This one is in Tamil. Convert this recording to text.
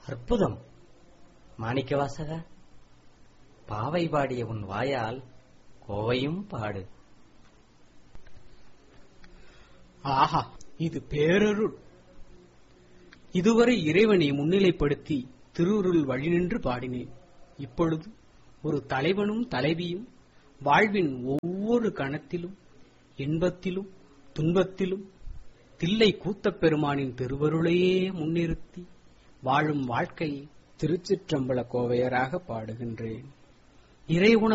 அற்புதம் மாணிக்கவாசகா பாவை பாடிய உன் வாயால் கோவையும் பாடு ஆஹா இது பேரருள் இதுவரை இறைவனை முன்னிலைப்படுத்தி திருவுருள் வழிநின்று பாடினேன் இப்பொழுது ஒரு தலைவனும் தலைவியும் வாழ்வின் ஒவ்வொரு கணத்திலும் இன்பத்திலும் துன்பத்திலும் தில்லை கூத்தப் பெருமானின் திருவருளையே முன்னிறுத்தி வாழும் வாழ்க்கையை திருச்சிற்றம்பல கோவையராக பாடுகின்றேன் இறை